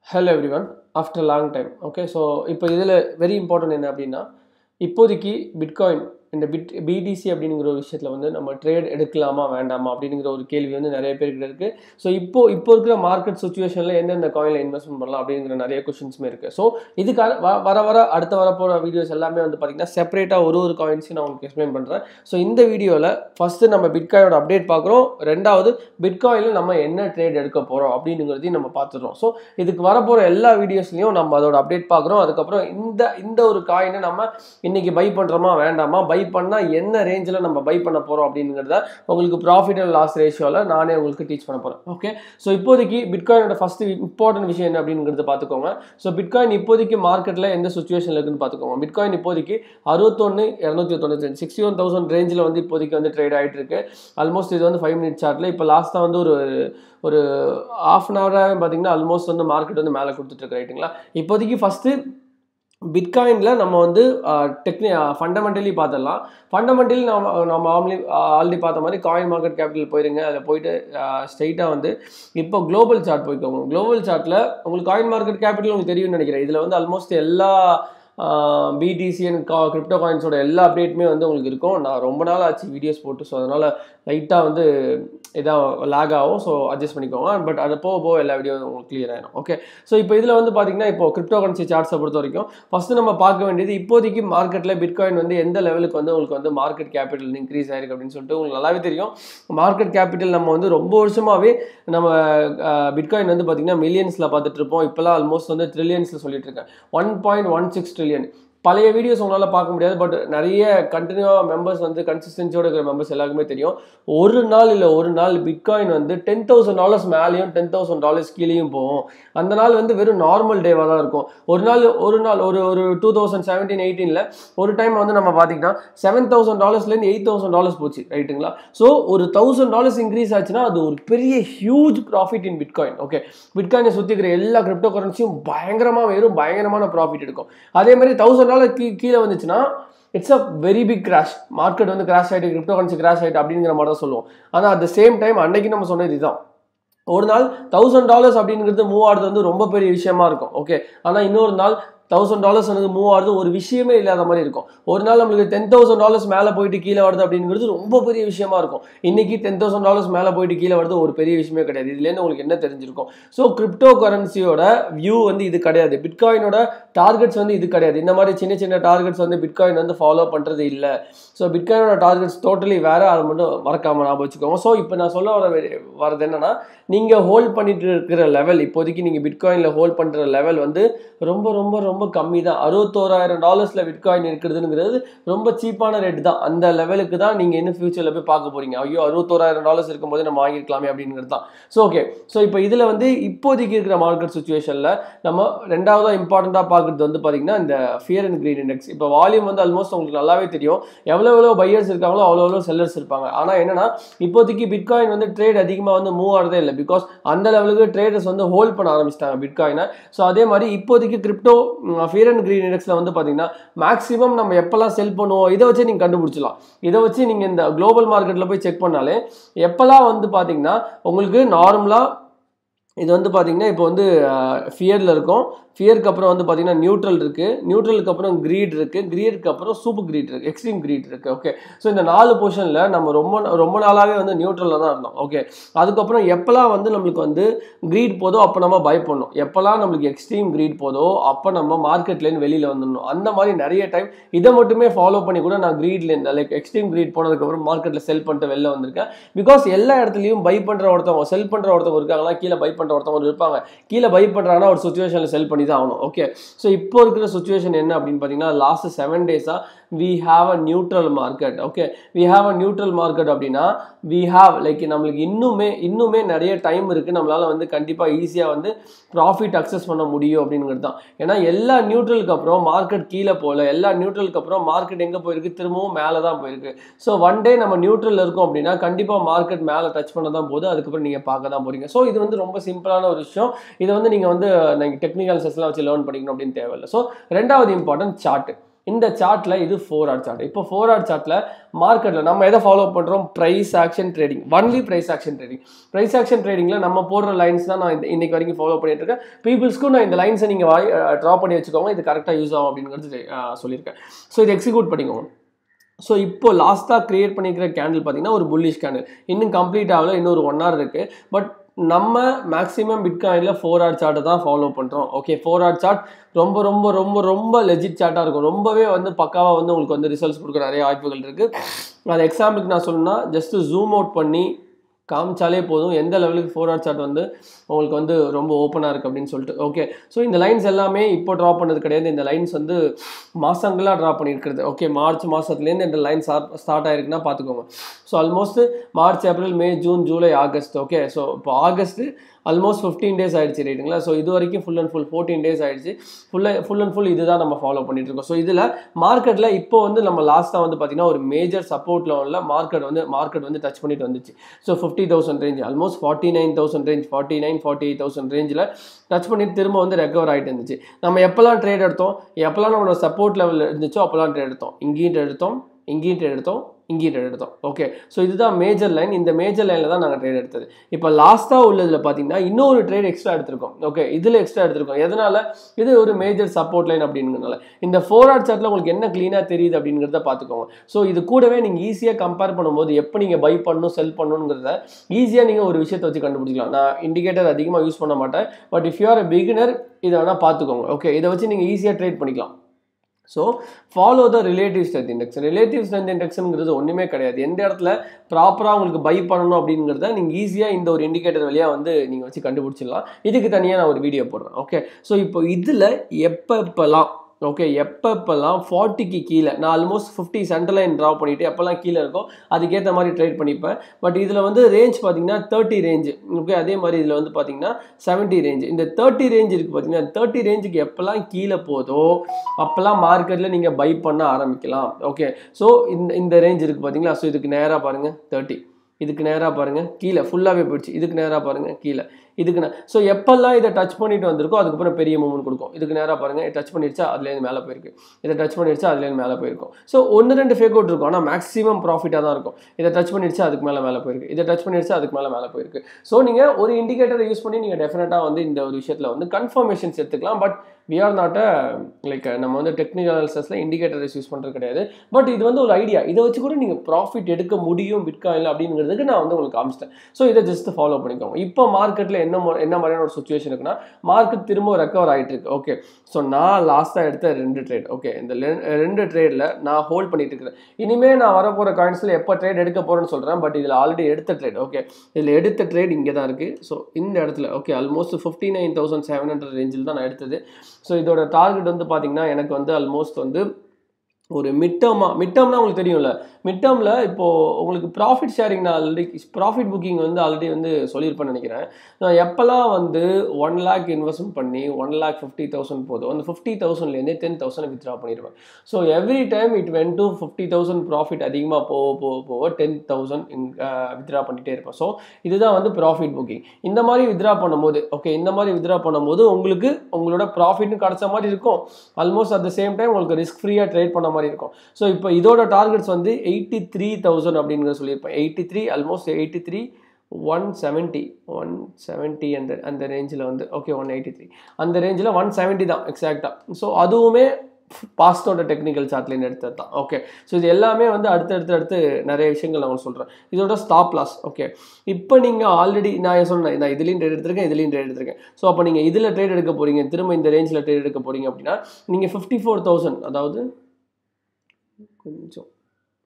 hello everyone after long time okay so இப்போ இதில் very important என்ன அப்படின்னா இப்போதைக்கு பிட்காயின் இந்த பிட் பிடிசி அப்படிங்கிற ஒரு விஷயத்தில் வந்து நம்ம ட்ரேட் எடுக்கலாமா வேண்டாமா அப்படிங்கிற ஒரு கேள்வி வந்து நிறைய பேர்கிட்ட இருக்குது ஸோ இப்போ இப்போ இருக்கிற மார்க்கெட் சுச்சுவேஷனில் எந்தெந்த காயினில் இன்வெஸ்ட்மெண்ட் பண்ணலாம் அப்படிங்கிற நிறைய கொஷின்ஸுமே இருக்குது ஸோ இதுக்காக வ- வர வர அடுத்த வர போகிற வீடியோஸ் எல்லாமே வந்து பார்த்திங்கன்னா செப்பரேட்டாக ஒரு ஒரு காயின்ஸையும் நான் உங்களுக்கு எக்ஸ்பிளைன் பண்ணுறேன் ஸோ இந்த வீடியோவில் ஃபஸ்ட்டு நம்ம பிட்காயோட அப்டேட் பார்க்குறோம் ரெண்டாவது பிட்காயினில் நம்ம என்ன ட்ரேட் எடுக்க போகிறோம் அப்படிங்கிறதையும் நம்ம பார்த்துடுறோம் ஸோ இதுக்கு வரப்போகிற எல்லா வீடியோஸ்லையும் நம்ம அதோட அப்டேட் பார்க்குறோம் அதுக்கப்புறம் இந்த இந்த ஒரு காயினை நம்ம இன்னைக்கு பை பண்ணுறோமா வேண்டாமா பை பண்ணால் என்ன ரேஞ்சில் நம்ம பை பண்ண போகிறோம் அப்படிங்கிறத உங்களுக்கு ப்ராஃபிட் அண்ட் லாஸ் ரேஷியோவில் நானே உங்களுக்கு டீச் பண்ண போகிறேன் ஓகே ஸோ இப்போதைக்கு பிட்காயினோட ஃபஸ்ட்டு இம்பார்ட்டன்ட் விஷயம் என்ன அப்படிங்கிறத பார்த்துக்கோங்க ஸோ பிட்காயின் இப்போதைக்கு மார்க்கெட்டில் எந்த சுச்சுவேஷனில் இருக்குன்னு பார்த்துக்கோங்க பிட்காயின் இப்போதைக்கு அறுபத்தொன்று இரநூத்தி தொண்ணூற்றி சிக்ஸ்டி ஒன் தௌசண்ட் ரேஞ்சில் வந்து இப்போதைக்கு வந்து ட்ரேட் ஆகிட்டு இருக்கு ஆல்மோஸ்ட் இது வந்து ஃபைவ் மினிட் சார்ட்டில் இப்போ லாஸ்ட்டாக வந்து ஒரு ஒரு ஆஃப் அன் ஹவராக பார்த்தீங்கன்னா ஆல்மோஸ்ட் வந்து மார்க்கெட் வந்து மேலே கொடுத்துட்ருக்கு ரைட்டுங்களா இப்போதைக்கு ஃபஸ்ட்டு பிட்காயினில் நம்ம வந்து டெக்னி ஃபண்டமெண்டலி பார்த்துடலாம் ஃபண்டமெண்டலி நம்ம நம்ம ஆல்ரெடி ஆல்ரெடி பார்த்த மாதிரி காயின் மார்க்கெட் கேபிட்டல் போயிருங்க அதில் போயிட்டு ஸ்ட்ரைட்டாக வந்து இப்போ குளோபல் சார்ட் போய்க்கோங்க குளோபல் சார்ட்டில் உங்களுக்கு காயின் மார்க்கெட் கேபிட்டல் உங்களுக்கு தெரியும்னு நினைக்கிறேன் இதில் வந்து ஆல்மோஸ்ட் எல்லா பிடிசி அண்ட் கா கிரிப்டோ காயின்ஸோட எல்லா அப்டேட்டுமே வந்து உங்களுக்கு இருக்கும் நான் ரொம்ப நாள் ஆச்சு வீடியோஸ் போட்டு ஸோ அதனால் லைட்டாக வந்து இதாக லேக் ஆகும் ஸோ அட்ஜஸ்ட் பண்ணிக்கோங்க பட் அது போக போக எல்லா வீடியோ உங்களுக்கு கிளியர் ஆயிடும் ஓகே ஸோ இப்போ இதில் வந்து பார்த்தீங்கன்னா இப்போ கிரிப்டோ கரன்சி சார்ட்ஸை பொறுத்த வரைக்கும் ஃபஸ்ட்டு நம்ம பார்க்க வேண்டியது இப்போதைக்கு மார்க்கெட்டில் பிட்காயின் வந்து எந்த லெவலுக்கு வந்து உங்களுக்கு வந்து மார்க்கெட் கேபிட்டல் இன்க்ரீஸ் ஆயிருக்கு அப்படின்னு சொல்லிட்டு உங்களுக்கு நல்லாவே தெரியும் மார்க்கெட் கேபிட்டல் நம்ம வந்து ரொம்ப வருஷமாகவே நம்ம பிட்காயின் வந்து பார்த்தீங்கன்னா மில்லியன்ஸில் பார்த்துட்டு இருப்போம் இப்போலாம் ஆல்மோஸ்ட் வந்து ட்ரில்லியன்ஸில் சொல்லிட்டு இருக்கேன் one point one six trillion பழைய வீடியோஸ் உங்களால் பார்க்க முடியாது பட் நிறைய கண்டினியூவாக மெம்பர்ஸ் வந்து கன்சிஸ்டன்சியோட இருக்கிற மெம்பர்ஸ் எல்லாருக்குமே தெரியும் ஒரு நாள் இல்லை ஒரு நாள் பிட்காயின் வந்து டென் தௌசண்ட் டாலர்ஸ் மேலேயும் டென் தௌசண்ட் டாலர்ஸ் கீழேயும் போகும் அந்த நாள் வந்து வெறும் நார்மல் டேவாக தான் இருக்கும் ஒரு நாள் ஒரு நாள் ஒரு ஒரு டூ தௌசண்ட் செவன்டீன் எயிட்டீனில் ஒரு டைம் வந்து நம்ம பார்த்தீங்கன்னா செவன் தௌசண்ட் டாலர்ஸ்லேருந்து எயிட் தௌசண்ட் டாலர்ஸ் போச்சு ரைட்டுங்களா ஸோ ஒரு தௌசண்ட் டாலர்ஸ் இன்க்ரீஸ் ஆச்சுன்னா அது ஒரு பெரிய huge profit in bitcoin okay பிட்காயினை சுற்றி இருக்கிற எல்லா கிரிப்டோ கரன்சியும் பயங்கரமாக வெறும் பயங்கரமான ப்ராஃபிட் எடுக்கும் அதே மாதிரி தௌசண்ட் டாலர் கீ கீழே வந்துச்சுன்னா it's a very big crash market வந்து கிராஷ் ஆகிட்டு கிரிப்டோ கரன்சி கிராஷ் ஆகிட்டு அப்படிங்கிற மாதிரி தான் சொல்லுவோம் ஆனால் அட் த சேம் டைம் அன்னைக்கு நம்ம சொன்னது இதுதான் ஒரு நாள் தௌசண்ட் டாலர்ஸ் அப்படிங்கிறது மூவ் ஆகிறது வந்து ரொம்ப பெரிய விஷயமா இருக்கும் ஓகே ஆனால் இன்னொரு நாள் தௌசண்ட் டாலர்ஸ் வந்து மூவ் ஆகுது ஒரு விஷயமே இல்லாத மாதிரி இருக்கும் ஒரு நாள் நம்மளுக்கு டென் தௌசண்ட் டாலர்ஸ் மேலே போயிட்டு கீழே வருது அப்படிங்கிறது ரொம்ப பெரிய விஷயமா இருக்கும் இன்னைக்கு டென் தௌசண்ட் டாலர்ஸ் மேலே போயிட்டு கீழே வருது ஒரு பெரிய விஷயமே கிடையாது இதுலேருந்து உங்களுக்கு என்ன தெரிஞ்சிருக்கும் ஸோ கிரிப்டோ கரன்சியோட வியூ வந்து இது கிடையாது பிட்காயினோட டார்கெட்ஸ் வந்து இது கிடையாது இந்த மாதிரி சின்ன சின்ன டார்கெட்ஸ் வந்து பிட்காயின் வந்து ஃபாலோ பண்ணுறது இல்லை ஸோ பிட்காயினோட டார்கெட்ஸ் டோட்டலி வேற அதை மட்டும் மறக்காம ஞாபகம் வச்சுக்கோங்க ஸோ இப்போ நான் சொல்ல வர வரது என்னன்னா நீங்கள் ஹோல்ட் பண்ணிட்டு இருக்கிற லெவல் இப்போதைக்கு நீங்கள் பிட்காயினில் ஹோல்ட் பண்ணுற லெவல் வந்து ரொம்ப ரொம்ப ரொம்ப கம்மி தான் அறுபத்தோராயிரம் டாலர்ஸில் பிட்காயின் இருக்கிறதுங்கிறது ரொம்ப சீப்பான ரேட் தான் அந்த லெவலுக்கு தான் நீங்கள் இன்னும் ஃபியூச்சரில் போய் பார்க்க போறீங்க ஐயோ அறுபத்தோராயிரம் டாலர்ஸ் இருக்கும்போது நம்ம வாங்கிருக்கலாமே அப்படிங்கிறது தான் ஸோ ஓகே ஸோ இப்போ இதில் வந்து இப்போதைக்கு இருக்கிற மார்க்கெட் சுச்சுவேஷனில் நம்ம ரெண்டாவதாக இம்பார்ட்டண்ட்டாக பார்க்குறது வந்து பார்த்தீங்கன்னா இந்த ஃபியர் அண்ட் கிரீன் இண்டெக்ஸ் இப்போ வால்யூம் வந்து ஆல்மோஸ்ட் உங்களுக்கு நல்லாவே தெரியும் எவ்வளோ எவ்வளோ பையர்ஸ் இருக்காங்களோ அவ்வளோ எவ்வளோ செல்லர்ஸ் இருப்பாங்க ஆனால் என்னன்னா இப்போதைக்கு பிட்காயின் வந்து ட்ரேட் அதிகமாக வந்து மூவ் ஆகிறதே இல்லை பிகாஸ் அந்த லெவலுக்கு ட்ரேடர்ஸ் வந்து ஹோல்ட் பண்ண ஆரம்பிச்சிட்டாங்க பிட்காயினை ஸோ அதே மாதிரி இப்போதைக்கு கிரிப்டோ ஃபியர் அண்ட் கிரீன் இண்டெக்ஸில் வந்து பார்த்தீங்கன்னா மேக்ஸிமம் நம்ம எப்போல்லாம் செல் பண்ணுவோம் இதை வச்சு நீங்கள் கண்டுபிடிச்சலாம் இதை வச்சு நீங்கள் இந்த குளோபல் மார்க்கெட்டில் போய் செக் பண்ணாலே எப்போல்லாம் வந்து பார்த்தீங்கன்னா உங்களுக்கு நார்மலாக இது வந்து பார்த்தீங்கன்னா இப்போ வந்து ஃபியரில் இருக்கும் ஃபியருக்கு அப்புறம் வந்து பார்த்தீங்கன்னா நியூட்ரல் இருக்குது நியூட்ரலுக்கு அப்புறம் கிரீட் இருக்குது கிரீடுக்கு அப்புறம் சூப்பர் கிரீட் இருக்குது எக்ஸ்ட்ரீம் கிரீட் இருக்குது ஓகே ஸோ இந்த நாலு பொசிஷனில் நம்ம ரொம்ப ரொம்ப நாளாகவே வந்து நியூட்ரலில் தான் இருந்தோம் ஓகே அதுக்கப்புறம் எப்போல்லாம் வந்து நம்மளுக்கு வந்து கிரீட் போதோ அப்போ நம்ம பை பண்ணணும் எப்போல்லாம் நம்மளுக்கு எக்ஸ்ட்ரீம் கிரீட் போதோ அப்போ நம்ம மார்க்கெட்லேருந்து வெளியில் வந்துடணும் அந்த மாதிரி நிறைய டைம் இதை மட்டுமே ஃபாலோ பண்ணி கூட நான் கிரீட்லேருந்து லைக் எக்ஸ்ட்ரீம் கிரீட் போனதுக்கப்புறம் மார்க்கெட்டில் செல் பண்ணிட்டு வெளில வந்திருக்கேன் பிகாஸ் எல்லா இடத்துலையும் பை பண்ணுற ஒருத்தவங்க செல் பண்ணுற ஒருத்தவங்க இருக்காங்களா கீழே பை பண்ணுற ஒருத்தவங்க இருப்பாங்க கீழே பை பண்ணுறாங்கன்னா ஒரு சுச்சுவேஷனில் செல் பண்ணி தான் ஆகணும் ஓகே ஸோ இப்போ இருக்கிற சுச்சுவேஷன் என்ன அப்படின்னு பார்த்தீங்கன்னா லாஸ்ட் செவன் டேஸாக we have a neutral market okay we have a neutral market அப்படின்னா வி ஹாவ் லைக் நம்மளுக்கு இன்னுமே இன்னுமே நிறைய டைம் இருக்குது நம்மளால் வந்து கண்டிப்பாக ஈஸியாக வந்து ப்ராஃபிட் அக்சஸ் பண்ண முடியும் அப்படிங்கிறது தான் ஏன்னா எல்லா நியூட்ரலுக்கு அப்புறம் மார்க்கெட் கீழே போகல எல்லா நியூட்ரலுக்கு அப்புறம் மார்க்கெட் எங்கே போயிருக்கு திரும்பவும் மேலே தான் போயிருக்கு ஸோ ஒன் டே நம்ம நியூட்ரல் இருக்கோம் அப்படின்னா கண்டிப்பாக மார்க்கெட் மேலே டச் பண்ண தான் போகுது அதுக்கப்புறம் நீங்கள் பார்க்க தான் போகிறீங்க ஸோ இது வந்து ரொம்ப சிம்பிளான ஒரு விஷயம் இதை வந்து நீங்கள் வந்து நீங்கள் டெக்னிக்கல் செஸ்லாம் வச்சு லேர்ன் பண்ணிக்கணும் அப்படின்னு தேவையில்லை ஸோ ரெண்டாவது இம்பார்ட்டன்ட் சார்ட் இந்த சார்ட்டில் இது ஃபோர் ஆர் சார்ட் இப்போ ஃபோர் ஆர் சார்ட்டில் மார்க்கெட்டில் நம்ம எதை ஃபாலோ பண்ணுறோம் price action trading only price action trading price action ட்ரேடிங்கில் நம்ம போடுற லைன்ஸ் தான் நான் இந்த இன்னைக்கு வரைக்கும் ஃபாலோ பண்ணிட்டு இருக்கேன் பீப்புள்ஸ்க்கும் நான் இந்த லைன்ஸை நீங்கள் வாய் ட்ரா பண்ணி வச்சுக்கோங்க இது கரெக்டாக யூஸ் ஆகும் அப்படிங்கிறது அஹ், சொல்லியிருக்கேன் ஸோ இது எக்ஸிக்யூட் பண்ணிக்கோங்க ஸோ இப்போ லாஸ்ட்டாக கிரியேட் பண்ணிக்கிற கேண்டில் பார்த்தீங்கன்னா ஒரு புல்லிஷ் கேண்டில் இன்னும் கம்ப்ளீட் ஆகல இன்னும் ஒரு ஒன் ஹவர் இருக்குது பட் நம்ம மேக்ஸிமம் பிட்காயினில் ஃபோர் ஹவர் சார்ட்டை தான் ஃபாலோ பண்ணுறோம் ஓகே ஃபோர் ஹவர் சார்ட் ரொம்ப ரொம்ப ரொம்ப ரொம்ப லெஜிட் சார்ட்டாக இருக்கும் ரொம்பவே வந்து பக்காவாக வந்து உங்களுக்கு வந்து ரிசல்ட்ஸ் கொடுக்க நிறைய வாய்ப்புகள் இருக்குது அது எக்ஸாம்பிளுக்கு நான் சொல்லணும்னா ஜஸ்ட்டு ஜூம் அவுட் பண்ணி காமிச்சாலே போதும் எந்த லெவலுக்கு ஃபோர் ஹவர் சார்ட் வந்து உங்களுக்கு வந்து ரொம்ப ஓப்பனாக இருக்குது அப்படின்னு சொல்லிட்டு ஓகே ஸோ இந்த லைன்ஸ் எல்லாமே இப்போ ட்ரா பண்ணது கிடையாது இந்த லைன்ஸ் வந்து மாதங்களாக ட்ரா பண்ணியிருக்கிறது ஓகே மார்ச் மாதத்துலேருந்து இந்த லைன் ஸ்டார்ட் ஆயிருக்குன்னா பார்த்துக்கோங்க so almost March April May June July August okay so இப்போ ஆகஸ்ட் ஆல்மோஸ்ட் ஃபிஃப்டீன் டேஸ் ஆயிடுச்சு ரைட்டுங்களா ஸோ இது வரைக்கும் full and full fourteen days ஆயிடுச்சு ஃபுல்லாக ஃபுல் அண்ட் ஃபுல் இதுதான் நம்ம ஃபாலோ பண்ணிட்டு இருக்கோம் ஸோ இதில் மார்க்கெட்டில் இப்போ வந்து நம்ம லாஸ்ட்டாக வந்து பார்த்தீங்கன்னா ஒரு மேஜர் சப்போர்ட் லெவலில் மார்க்கெட் வந்து மார்க்கெட் வந்து டச் பண்ணிட்டு வந்துச்சு so fifty thousand range almost forty nine thousand range forty nine forty eight thousand ரேஞ்சில் டச் பண்ணிட்டு திரும்ப வந்து ரெக்கவர் ஆகிட்டு இருந்துச்சு நம்ம எப்போல்லாம் ட்ரேட் எடுத்தோம் எப்போல்லாம் நம்மளோட சப்போர்ட் லெவலில் இருந்துச்சோ அப்போல்லாம் ட்ரேட் எடுத்தோம் இங்கேயும் trade எடுத்தோம் இங்கேயும் ட்ரேட் எடுத்தோம் இங்கேயும் ட்ரேட் எடுத்தோம் ஓகே ஸோ இதுதான் மேஜர் லைன் இந்த மேஜர் லைனில் தான் நாங்கள் ட்ரேட் எடுத்தது இப்போ லாஸ்ட்டாக உள்ளதில் பார்த்தீங்கன்னா இன்னொரு ட்ரேட் எக்ஸ்ட்ரா எடுத்திருக்கோம் ஓகே இதில் எக்ஸ்ட்ரா எடுத்திருக்கோம் எதனால இது ஒரு மேஜர் சப்போர்ட் லைன் அப்படிங்கிறதுனால இந்த ஃபோர் ஆர் சார்ட்டில் உங்களுக்கு என்ன க்ளீனாக தெரியுது அப்படிங்கிறத பார்த்துக்கோங்க ஸோ இது கூடவே நீங்கள் ஈஸியாக கம்பேர் பண்ணும்போது எப்போ நீங்கள் பை பண்ணணும் செல் பண்ணணுங்கிறத ஈஸியாக நீங்கள் ஒரு விஷயத்தை வச்சு கண்டுபிடிக்கலாம் நான் இண்டிகேட்டர் அதிகமாக யூஸ் பண்ண மாட்டேன் but if you are a beginner இதை வேணால் பார்த்துக்கோங்க ஓகே இதை வச்சு நீங்கள் ஈஸியாக ட்ரேட் பண்ணிக்கலாம் so follow the relative strength index relative strength இண்டெக்ஸ்ங்கிறது ஒன்றுமே கிடையாது எந்த இடத்துல ப்ராப்பராக உங்களுக்கு பை பண்ணணும் அப்படிங்கிறத நீங்கள் ஈஸியாக இந்த ஒரு இண்டிகேட்டர் வழியாக வந்து நீங்கள் வச்சு கண்டுபிடிச்சிடலாம் இதுக்கு தனியாக நான் ஒரு வீடியோ போடுறேன் ஓகே ஸோ இப்போ இதில் எப்போ எப்போல்லாம் ஓகே எப்போ எப்போல்லாம் ஃபார்ட்டிக்கு கீழே நான் almost fifty centre line draw பண்ணிவிட்டு எப்போல்லாம் கீழே இருக்கோ அதுக்கேற்ற மாதிரி ட்ரேட் பண்ணிப்பேன் பட் இதில் வந்து ரேஞ்ச் பார்த்தீங்கன்னா தேர்ட்டி ரேஞ்சு ஓகே அதே மாதிரி இதில் வந்து பார்த்தீங்கன்னா செவன்ட்டி ரேஞ்ச் இந்த தேர்ட்டி ரேஞ்ச் இருக்குது பார்த்தீங்கன்னா தேர்ட்டி ரேஞ்சுக்கு எப்போல்லாம் கீழே போதோ அப்போல்லாம் மார்க்கெட்டில் நீங்கள் பை பண்ண ஆரம்பிக்கலாம் ஓகே ஸோ இந்த இந்த ரேஞ்ச் இருக்குது பார்த்தீங்களா ஸோ இதுக்கு நேராக பாருங்கள் தேர்ட்டி இதுக்கு நேராக பாருங்கள் கீழே ஃபுல்லாகவே போயிடுச்சு இதுக்கு நேராக பாருங்கள் கீழே இதுக்கு நே ஸோ எப்பெல்லாம் இதை டச் பண்ணிட்டு வந்திருக்கோ அதுக்கப்புறம் பெரிய மூவ்மெண்ட் கொடுக்கும் இதுக்கு நேராக பாருங்கள் டச் பண்ணிடுச்சா அதுலேருந்து மேலே போயிருக்கு இதை டச் பண்ணிடுச்சா அதுலேருந்து மேலே போயிருக்கும் ஸோ ஒன்று ரெண்டு ஃபேக் அவுட் இருக்கும் ஆனால் மேக்ஸிமம் ப்ராஃபிட்டாக தான் இருக்கும் இதை டச் பண்ணிடுச்சா அதுக்கு மேலே மேலே போயிருக்கு இதை டச் பண்ணிடுச்சா அதுக்கு மேலே மேலே போயிருக்கு ஸோ நீங்கள் ஒரு இண்டிகேட்டரை யூஸ் பண்ணி நீங்கள் டெஃபினட்டாக வந்து இந்த ஒரு விஷயத்தில் வந்து கன்ஃபர்மேஷன்ஸ் எடுத்துக்கலாம் but we are not a like நம்ம வந்து டெக்னிக்கல் அனாலிசிஸில் இண்டிகேட்டர்ஸ் யூஸ் பண்ணுறது கிடையாது பட் இது வந்து ஒரு ஐடியா இதை வச்சு கூட நீங்கள் ப்ராஃபிட் எடுக்க முடியும் பிட்காயில் அப்படிங்கிறதுக்கு நான் வந்து உங்களுக்கு காமிச்சிட்டேன் ஸோ இதை ஜஸ்ட் ஃபாலோ பண்ணிக்கோங்க இப்போ மார்க்கெட்டில் என்ன மோ- என்ன மாதிரியான ஒரு சுச்சுவேஷன் இருக்குன்னா மார்க்கெட் திரும்ப ரெக்கவர் ஆகிட்டு இருக்கு ஓகே ஸோ நான் லாஸ்ட்டாக எடுத்த ரெண்டு ட்ரேட் ஓகே இந்த le- ரெண்டு ட்ரேடில் நான் ஹோல்ட் பண்ணிட்டு இருக்கிறேன் இனிமேல் நான் வரப்போகிற காயின்ஸில் எப்போ ட்ரேட் எடுக்க போகிறேன்னு சொல்கிறேன் பட் இதில் ஆல்ரெடி எடுத்த ட்ரேட் ஓகே இதில் எடுத்த ட்ரேட் இங்கே தான் இருக்குது ஸோ இந்த இடத்துல okay almost fifty nine thousand seven hundred ரேஞ்சில் தான் நான் எடுத்தது ஸோ இதோட டார்கெட் வந்து பார்த்தீங்கன்னா எனக்கு வந்து ஆல்மோஸ்ட் வந்து ஒரு மிட் டேர்மாக மிட் டேர்ம்னா உங்களுக்கு தெரியும்ல மிட் டேர்மில் இப்போது உங்களுக்கு ப்ராஃபிட் ஷேரிங் நான் ஆல்ரெடி ப்ராஃபிட் புக்கிங் வந்து ஆல்ரெடி வந்து சொல்லியிருப்பேன்னு நினைக்கிறேன் நான் எப்போல்லாம் வந்து ஒன் லேக் இன்வெஸ்ட்மெண்ட் பண்ணி ஒன் லேக் ஃபிஃப்டி தௌசண்ட் போதும் அந்த ஃபிஃப்டி தௌசண்ட்லேருந்தே டென் தௌசண்ட் வித்ரா பண்ணிடுவேன் so every time it when to fifty thousand profit அதிகமாக போக போக போக டென் தௌசண்ட் வித்ரா பண்ணிகிட்டே இருப்பேன் ஸோ இதுதான் வந்து ப்ராஃபிட் புக்கிங் இந்த மாதிரி வித்ரா பண்ணும்போது ஓகே இந்த மாதிரி வித்ரா பண்ணும்போது உங்களுக்கு உங்களோட ப்ராஃபிட்னு கிடச்ச மாதிரி இருக்கும் almost at the same time உங்களுக்கு ரிஸ்க் ஃப்ரீயாக ட்ரேட் பண்ண மாதிரி இருக்கும் ஸோ இப்போ இதோட டார்கெட்ஸ் வந்து எயிட்டி த்ரீ தௌசண்ட் அப்படிங்கிற சொல்லியிருப்பேன் eighty three almost eighty three one seventy one seventy அந்த அந்த ரேஞ்சில் வந்து ஓகே ஒன் எயிட்டி த்ரீ அந்த ரேஞ்சில் ஒன் செவன்ட்டி தான் எக்ஸாக்டாக ஸோ அதுவுமே பாஸ்டோட டெக்னிக்கல் சார்ட்லேருந்து எடுத்தது தான் ஓகே ஸோ இது எல்லாமே வந்து அடுத்தடுத்து அடுத்து நிறைய விஷயங்கள் நான் உங்களுக்கு சொல்கிறேன் இதோட ஸ்டாப் லாஸ் ஓகே இப்போ நீங்கள் ஆல்ரெடி நான் சொன்னேன் நான் இதுலேயும் ட்ரேட் எடுத்திருக்கேன் இதுலேயும் ட்ரேட் எடுத்திருக்கேன் ஸோ அப்போ நீங்கள் இதில் ட்ரேட் எடுக்க போகிறீங்க திரும்ப இந்த ரேஞ்சில் ட்ரேட் எடுக்க போகிறீங்க அப்படின்னா நீங்கள் ஃபிஃப்டி ஃபோர் தௌசண்ட் அதாவது கொஞ்சம்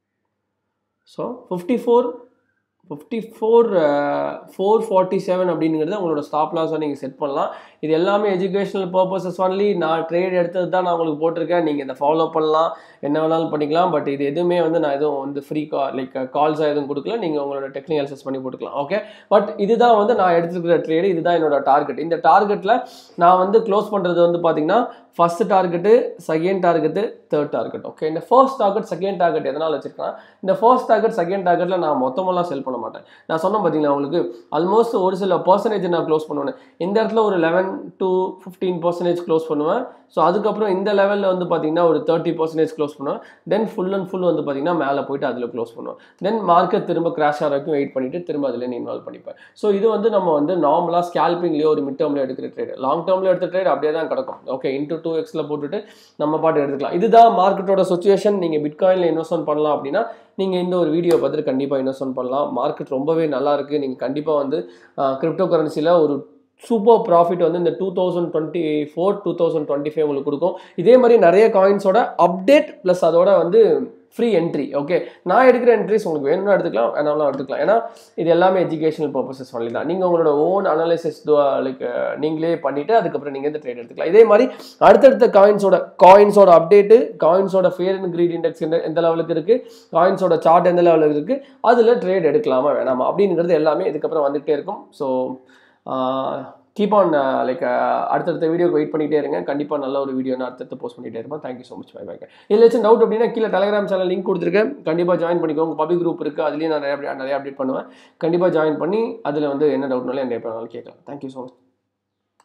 so fifty four fifty four four forty seven அப்படிங்கிறது உங்களோட ஸ்டாப் லாஸாக நீங்கள் செட் பண்ணலாம் இது எல்லாமே எஜுகேஷனல் பர்பஸஸ் ஒன்லி நான் ட்ரேட் எடுத்தது தான் நான் உங்களுக்கு போட்டிருக்கேன் நீங்கள் இதை ஃபாலோ பண்ணலாம் என்ன வேணாலும் பண்ணிக்கலாம் பட் இது எதுவுமே வந்து நான் எதுவும் வந்து ஃப்ரீ கா லைக் கால்ஸாக எதுவும் கொடுக்கல நீங்கள் உங்களோட டெக்னிக்கல் அசஸ் பண்ணி போட்டுக்கலாம் ஓகே பட் இதுதான் வந்து நான் எடுத்துருக்கிற ட்ரேடு இதுதான் என்னோட டார்கெட் இந்த டார்கெட்டில் நான் வந்து க்ளோஸ் பண்ணுறது வந்து பார்த்தீங்கன்னா first target second target third target okay இந்த ஃபர்ஸ்ட் டார்கெட் செகண்ட் டார்கெட் எதனால் வச்சிருக்கேன் இந்த ஃபர்ஸ்ட் டார்கெட் செகண்ட் டார்கெட்டில் நான் மொத்தமெல்லாம் செல் பண்ண மாட்டேன் நான் சொன்னேன் பார்த்தீங்களா உங்களுக்கு ஆல்மோஸ்ட் ஒரு சில பர்சன்டேஜ் நான் க்ளோஸ் பண்ணுவேன் இந்த இடத்துல ஒரு eleven to fifteen percentage close பண்ணுவேன் ஸோ அதுக்கப்புறம் இந்த லெவலில் வந்து பார்த்தீங்கன்னா ஒரு தேர்ட்டி பர்சன்டேஜ் க்ளோஸ் பண்ணுவேன் தென் ஃபுல் அண்ட் ஃபுல் வந்து பார்த்தீங்கன்னா மேலே போயிட்டு அதில் க்ளோஸ் பண்ணுவேன் தென் மார்க்கெட் திரும்ப கிராஷ் ஆகிற வரைக்கும் வெயிட் பண்ணிட்டு திரும்ப அதில் இன்வால்வ் பண்ணிப்பேன் ஸோ இது வந்து நம்ம வந்து நார்மலாக ஸ்கேல்பிங்லேயோ ஒரு மிட் டேர்மில் எடுக்கிற ட்ரேட் லாங் டேர்மில் எடுத்த ட்ரேட் அப்படியே தான் கிடக்கும் ஓகே இன்டூ டூ எக்ஸில் போட்டுட்டு நம்ம பாட்டு எடுத்துக்கலாம் இதுதான் மார்க்கெட்டோட சுச்சுவேஷன் நீங்கள் பிட்காயினில் இன்வெஸ்ட்மெண்ட் பண்ணலாம் அப்படின்னா நீங்கள் இந்த ஒரு வீடியோ பார்த்துட்டு கண்டிப்பாக இன்வெஸ்ட்மெண்ட் பண்ணலாம் மார்க்கெட் ரொம்பவே நல்லா இருக்குது நீங்கள் கண்டிப்பாக வந்து கிரிப்டோ கரன்சியில் ஒரு சூப்பர் ப்ராஃபிட் வந்து இந்த two thousand twenty four two thousand twenty five உங்களுக்கு கொடுக்கும் இதே மாதிரி நிறைய காயின்ஸோட அப்டேட் ப்ளஸ் அதோட வந்து ஃப்ரீ என்ட்ரி ஓகே நான் எடுக்கிற என்ட்ரிஸ் உங்களுக்கு வேணும்னா எடுத்துக்கலாம் வேணாலும் எடுத்துக்கலாம் ஏன்னா இது எல்லாமே எஜுகேஷனல் பர்பஸஸ் ஒன்லி தான் நீங்கள் உங்களோட ஓன் அனாலிசிஸ் லைக் நீங்களே பண்ணிவிட்டு அதுக்கப்புறம் நீங்கள் இந்த ட்ரேட் எடுத்துக்கலாம் இதே மாதிரி அடுத்தடுத்த காயின்ஸோட காயின்ஸோட அப்டேட்டு காயின்ஸோட ஃபேர் அண்ட் கிரீட் இண்டெக்ஸ் எந்த லெவலுக்கு இருக்குது காயின்ஸோட சார்ட் எந்த லெவலுக்கு இருக்குது அதில் ட்ரேட் எடுக்கலாமா வேணாமா அப்படிங்கிறது எல்லாமே இதுக்கப்புறம் வந்துகிட்டே இருக்கும் ஸோ கீப் ஆன் லைக் அடுத்தடுத்த வீடியோக்கு வெயிட் பண்ணிகிட்டே இருங்க கண்டிப்பாக நல்ல ஒரு வீடியோ நான் அடுத்தடுத்து போஸ்ட் பண்ணிகிட்டே இருப்பேன் thank you so much bye bye இதில் வச்சு டவுட் அப்படின்னா கீழே டெலிகிராம் சேனல் லிங்க் கொடுத்துருக்கேன் கண்டிப்பாக ஜாயின் பண்ணிக்கோங்க பப்ளிக் குரூப் இருக்குது அதுலேயும் நான் நிறைய நிறைய அப்டேட் பண்ணுவேன் கண்டிப்பாக ஜாயின் பண்ணி அதில் வந்து என்ன டவுட்னாலும் என்ன எப்போ கேட்கலாம் தேங்க்யூ ஸோ மச்